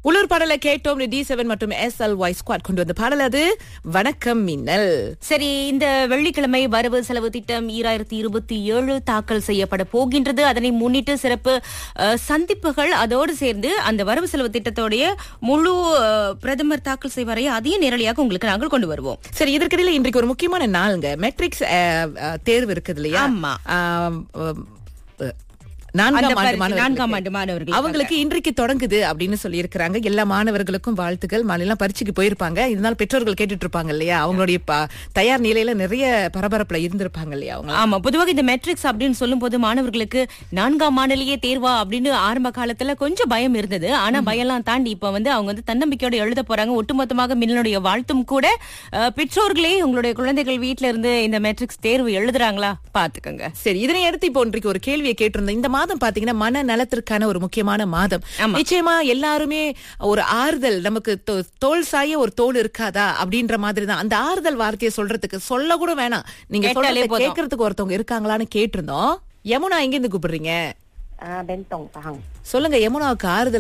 உள்ளூர் பாடலை கேட்டோம் டி செவன் மற்றும் எஸ் எல் ஒய் ஸ்குவாட் கொண்டு வந்த பாடல் அது வணக்கம் மின்னல் சரி இந்த வெள்ளிக்கிழமை வரவு செலவு திட்டம் ஈராயிரத்தி இருபத்தி ஏழு தாக்கல் செய்யப்பட போகின்றது அதனை முன்னிட்டு சிறப்பு அஹ், சந்திப்புகள் அதோடு சேர்ந்து அந்த வரவு செலவு திட்டத்தோடைய முழு அஹ், பிரதமர் தாக்கல் செய்வாரை அதையும் நேரடியாக உங்களுக்கு நாங்கள் கொண்டு வருவோம் சரி இதற்கிடையில இன்றைக்கு ஒரு முக்கியமான நாளுங்க மெட்ரிக்ஸ் அஹ், அஹ், தேர்வு இருக்குது இல்லையா ஆமா. ஆம், அஹ், அஹ், அந்த நான்காம் ஆண்டு பரீட்சை, மாணவர்களுக்கு. நான்காம் ஆண்டு மாணவர்களுக்காக. அவங்களுக்கு இன்றைக்கு தொடங்குது அப்படின்னு சொல்லி இருக்கிறாங்க எல்லா மாணவர்களுக்கும் வாழ்த்துக்கள் மாநிலம் பரீட்சைக்கு போயிருப்பாங்க இருந்தாலும் பெற்றோர்கள் கேட்டுட்டு இருப்பாங்க இல்லையா அவங்களுடைய ப- தயார் நிலையில நிறைய பரபரப்புல இருந்திருப்பாங்க இல்லையா அவங்க ஆமா பொதுவாக இந்த மெட்ரிக்ஸ் அப்படின்னு சொல்லும்போது மாணவர்களுக்கு நான்காம் ஆண்டிலேயே தேர்வா அப்படின்னு ஆரம்ப காலத்துல கொஞ்சம் பயம் இருந்தது ஆனா பயம்லாம் தாண்டி இப்ப வந்து அவங்க வந்து தன்னம்பிக்கையோட எழுத போறாங்க ஒட்டுமொத்தமாக மின்னலுடைய வாழ்த்தும் கூட அஹ், பெற்றோர்களே உங்களுடைய குழந்தைகள் வீட்ல இருந்து இந்த மெட்ரிக்ஸ் தேர்வு எழுதுறாங்களா பாத்துக்கோங்க சரி இதனை அடுத்து இப்போ இன்றைக்கு ஒரு கேள்வியை கேட்டிருந்தேன் இந்த மாதம் பாத்தீங்கன்னா மன நலத்திற்கான ஒரு முக்கியமான மாதம் ஆமா. நிச்சயமா எல்லாருமே ஒரு ஆறுதல் நமக்கு தோ- தோல் சாய ஒரு தோல் இருக்காதா அப்படின்ற மாதிரி தான் அந்த ஆறுதல் வார்த்தையை சொல்றதுக்கு சொல்ல கூட வேணாம் நீங்க கேட்டாலே சொல்றதை போதும். கேட்கறதுக்கு ஒருத்தவங்க இருக்காங்களான்னு கேட்டிருந்தோம் யமுனா எங்க இருந்து கூப்பிடுறீங்க À, bên tổng tàng சொல்லுங்க யமுனாவுக்கு ஆறுதல்